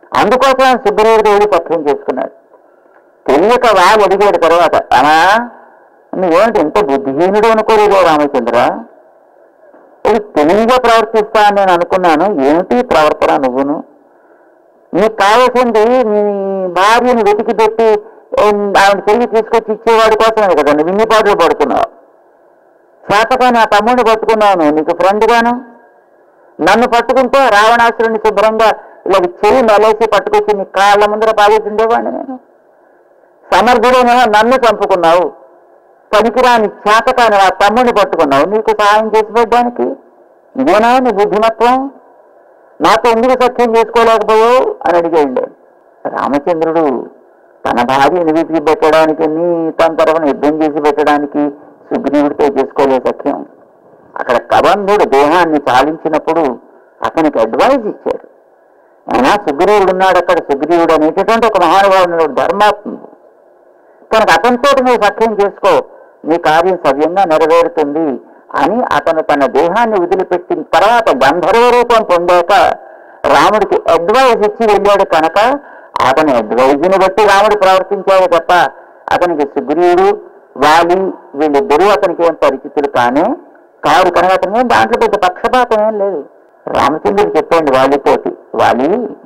అందుకోసం ఆయన సుగ్రీవుడితో వెళ్ళి సఖ్యం చేసుకున్నాడు తెలియక వాళ్ళు అడిగాడు తర్వాత అనా నువ్వేంటి ఇంత బుద్ధిహీనుడు అనుకోలేదో రామచంద్ర ఇది తెలివిగా ప్రవర్తిస్తా అని నేను అనుకున్నాను ఏమిటి ప్రవర్తన నువ్వును నీకు కావాల్సింది నీ భార్యను వెతికి పెట్టి ఏం, ఆవిడ తిరిగి తీసుకొచ్చి ఇచ్చేవాడి కోసమే కదా నువ్వు ఇన్ని పాటలు పడుతున్నావు చేతగా నా తమ్ముడిని పట్టుకున్నాను నీకు ఫ్రెండ్ గాను నన్ను పట్టుకుంటే రావణాసురుని శుభ్రంగా ఇలా చెయ్యి మెలేసి పట్టుకొచ్చి నీ కాళ్ళ ముందర పాగేసిండేవాడిని నేను సమర్థుడేనేమో నన్ను చంపుకున్నావు పనికిరాని చేతకాని ఆ తమ్ముడిని పట్టుకున్నావు నీకు సహాయం చేసి పెట్టడానికి ఇదేనా నీ బుద్ధిమత్వం నాతో ఎందుకు సత్యం చేసుకోలేకపోయావు అని అడిగేయండి రామచంద్రుడు తన భార్యను వెతికి పెట్టడానికి తన తరఫున యుద్ధం చేసి పెట్టడానికి సుగ్రీవుడితో చేసుకోలే సఖ్యం అక్కడ కబంధుడు దేహాన్ని చాలించినప్పుడు అతనికి అడ్వైజ్ ఇచ్చాడు అయినా సుగ్రీవుడు ఉన్నాడు అక్కడ సుగ్రీవుడు అనేటటువంటి ఒక మహానుభావుడు ధర్మాత్ముడు కనుక అతనితో నువ్వు సఖ్యం చేసుకో నీ కార్యం సవ్యంగా నెరవేరుతుంది అని అతను తన దేహాన్ని వదిలిపెట్టిన తర్వాత గంధర్వ రూపం పొందాక రాముడికి అడ్వైజ్ ఇచ్చి వెళ్ళాడు కనుక అతని అడ్వైజ్ని బట్టి రాముడు ప్రవర్తించాడు తప్ప అతనికి సుగ్రీవుడు వాలి వీళ్ళిద్దరూ అతనికి ఏం పరిచితులు కానీ కారు కనుక అతనికి ఏం దాంట్లో పెద్ద పక్షపాతం ఏం లేదు రామచంద్రుడు చెప్పండి వాలితోటి వాలి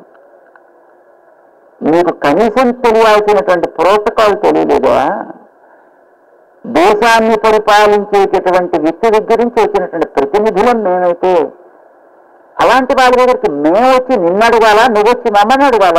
మీకు కనీసం తెలియాల్సినటువంటి ప్రోటోకాల్ తెలియలేదా దేశాన్ని పరిపాలించేటటువంటి వ్యక్తి దగ్గర నుంచి వచ్చినటువంటి ప్రతినిధులం మేమైతే అలాంటి వాళ్ళ దగ్గరికి మేము వచ్చి నిన్ను అడగాల నువ్వు వచ్చి మమ్మల్ని అడగాల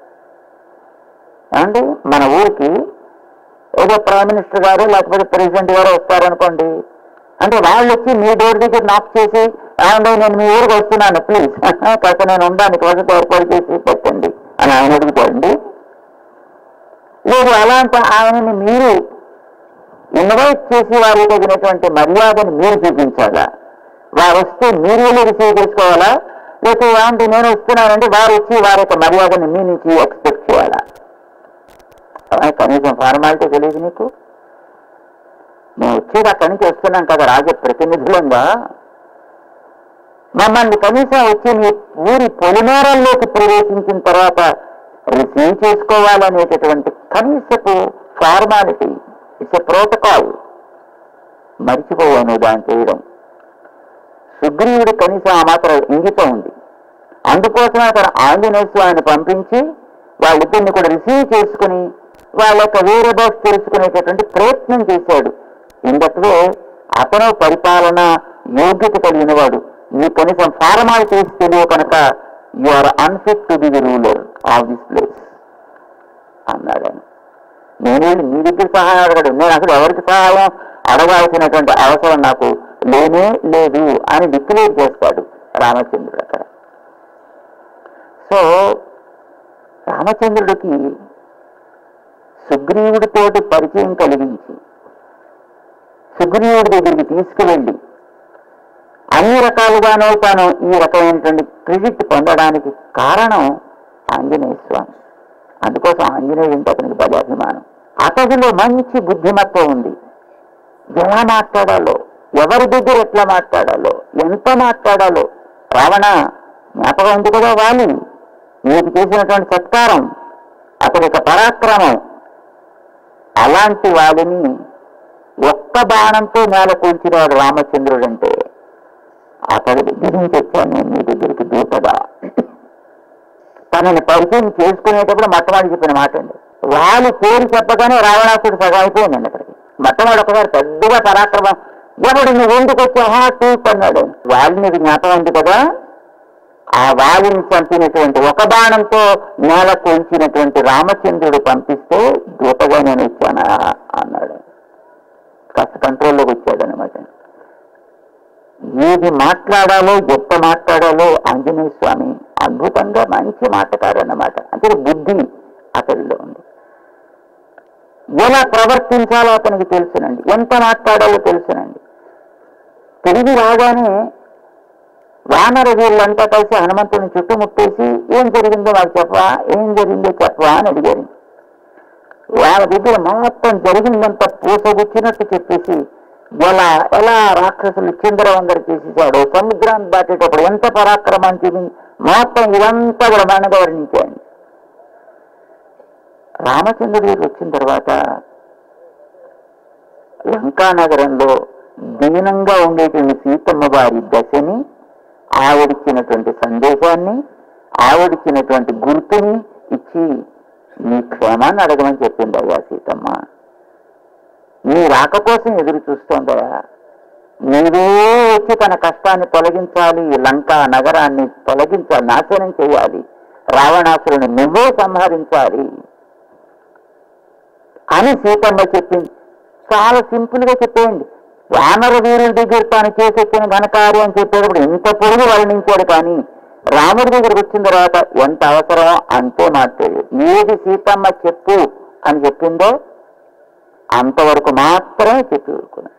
ఏమండి మన ఊరికి ఏదో ప్రైమ్ మినిస్టర్ గారు లేకపోతే ప్రెసిడెంట్ గారు వస్తారనుకోండి అంటే వాళ్ళు వచ్చి మీ డోర్ దగ్గర నాక్ చేసి ఏమండి నేను మీ ఊరికి వస్తున్నాను ప్లీజ్ కాస్త నేను ఉండడానికి వసతి ఏర్పాటు చేసి పెట్టండి అని ఆయన అడుగుతాడండి లేదు అలాంటి ఆయనని మీరు ఇన్వైట్ చేసి వారికి తగినటువంటి మర్యాదను మీరు చూపించాలా వారు వస్తే మీరు వెళ్ళి రిసీవ్ చేసుకోవాలా లేకపోతే ఏమంటే నేను వస్తున్నానంటే వారు వచ్చి వారి యొక్క మర్యాదను మీ నుంచి ఎక్స్పెక్ట్ చేయాలా అలా కనీసం ఫార్మాలిటీ తెలియదు నీకు మేము వచ్చేది అక్కడి నుంచి వస్తున్నాం కదా రాజ ప్రతినిధులంగా మమ్మల్ని కనీసం వచ్చి మీ ఊరి పొలిమేరల్లోకి ప్రవేశించిన తర్వాత రిసీవ్ చేసుకోవాలనేటటువంటి కనీసపు ఫార్మాలిటీ ఇట్స్ ఎ ప్రోటోకాల్ మర్చిపోయాను దాన్ని చేయడం సుగ్రీవుడు కనీసం ఆ మాత్రం ఇంగితం ఉంది అందుకోసమే అతను ఆంజనేయ స్వామిని పంపించి వాళ్ళిద్దరిని కూడా రిసీవ్ చేసుకుని వాళ్ళ యొక్క వేరే బాక్స్ తెలుసుకునేటటువంటి ప్రయత్నం చేశాడు ఇందట్లో అతను పరిపాలన యోగ్యత కలిగిన వాడు నీ కనీసం ఫార్మాలిటీస్ తెలియ కనుక you are unfit to be the ruler of this place అన్నాడు ఆయన నేను వెళ్ళి మీ దగ్గర సహాయం అడగడు నేను అసలు ఎవరికి సహాయం అడగాల్సినటువంటి అవసరం నాకు లేనే లేదు అని డిక్లేర్ చేస్తాడు రామచంద్రుడు అక్కడ సో రామచంద్రుడికి సుగ్రీవుడితోటి పరిచయం కలిగించి సుగ్రీవుడి దగ్గరికి తీసుకువెళ్ళి అన్ని రకాలుగానో తాను ఈ రకమైనటువంటి క్రెడిట్ పొందడానికి కారణం ఆంజనేయ స్వామి అందుకోసం ఆంజనేయుడు అంటే అతనికి బలి అభిమానం అతడిలో మంచి బుద్ధిమత్వం ఉంది ఎలా మాట్లాడాలో ఎవరి దగ్గర ఎట్లా మాట్లాడాలో ఎంత మాట్లాడాలో రావణ జ్ఞాపకం ఉంది కదా వాలి నీకు చేసినటువంటి సత్కారం అతడి యొక్క పరాక్రమం అలాంటి వాడిని ఒక్క బాణంతో నేల కూల్చినవాడు రామచంద్రుడు అంటే అతడి దగ్గర నుంచి వచ్చాను నేను మీ దగ్గరికి దూతగా తనని పరిచయం చేసుకునేటప్పుడు మొట్టమొదటి చెప్పిన మాట అండి వాళ్ళు పేరు చెప్పగానే రావణాసుడు సగం అయిపోయిందండి అక్కడికి మొట్టమొదటి ఒకసారి పెద్దగా పరాక్రమం ఎవడు నువ్వు ఎందుకు వచ్చావా చూపు అన్నాడు వాళ్ళు నీకు జ్ఞాపకం ఉంది కదా ఆ వాలిని చంపినటువంటి ఒక బాణంతో నేల కూల్చినటువంటి రామచంద్రుడు పంపిస్తే దూతగా నేను ఇచ్చానా అన్నాడు కాస్త కంట్రోల్లోకి వచ్చాడనమాట ఏది మాట్లాడాలో ఎంత మాట్లాడాలో ఆంజనేయ స్వామి అద్భుతంగా మంచి మాటకారు అన్నమాట అంటే బుద్ధి అతడిలో ఉంది ఎలా ప్రవర్తించాలో అతనికి తెలుసునండి ఎంత మాట్లాడాలో తెలుసునండి తెలివి రాగానే వానర వీళ్ళంతా కలిసి హనుమంతుని చుట్టుముట్టేసి ఏం జరిగిందో నాకు చెప్పవా ఏం జరిగిందో చెప్పవా అని అడిగారు వాళ్ళ దగ్గర మొత్తం జరిగిందంతా పూసగుచ్చినట్టు చెప్పేసి ఎలా ఎలా రాక్షసులు చిందరవందర చేసేసాడు సముద్రాన్ని దాటేటప్పుడు ఎంత పరాక్రమం చూపించి మొత్తం ఇదంతా కూడా మనగా వర్ణించాయండి రామచంద్రుడి దగ్గరికి వచ్చిన తర్వాత లంకా నగరంలో దీనంగా ఉండేటువంటి సీతమ్మ వారి దశని ఆవిడిచ్చినటువంటి సందేశాన్ని ఆవిడిచ్చినటువంటి గుర్తుని ఇచ్చి నీ క్షేమాన్ని అడగమని చెప్పింది అయ్యా సీతమ్మ నీ రాక కోసం ఎదురు చూస్తోందయా నీవే వచ్చి తన కష్టాన్ని తొలగించాలి ఈ లంకా నగరాన్ని తొలగించాలి నాశనం చేయాలి రావణాసురుని నువ్వే సంహరించాలి అని సీతమ్మ చెప్పింది చాలా సింపుల్ గా చెప్పేయండి వానర వీరుడి దగ్గర తాను చేసొచ్చిన ఘనకార్యం అని చెప్పేటప్పుడు ఇంత పొరుగు వర్ణించాడు కానీ రాముడి దగ్గరికి వచ్చిన తర్వాత ఎంత అవసరమో అంతే మాట్లాడు ఏది సీతమ్మ చెప్పు అని చెప్పిందో అంతవరకు మాత్రమే చెప్పి ఊరుకున్నాడు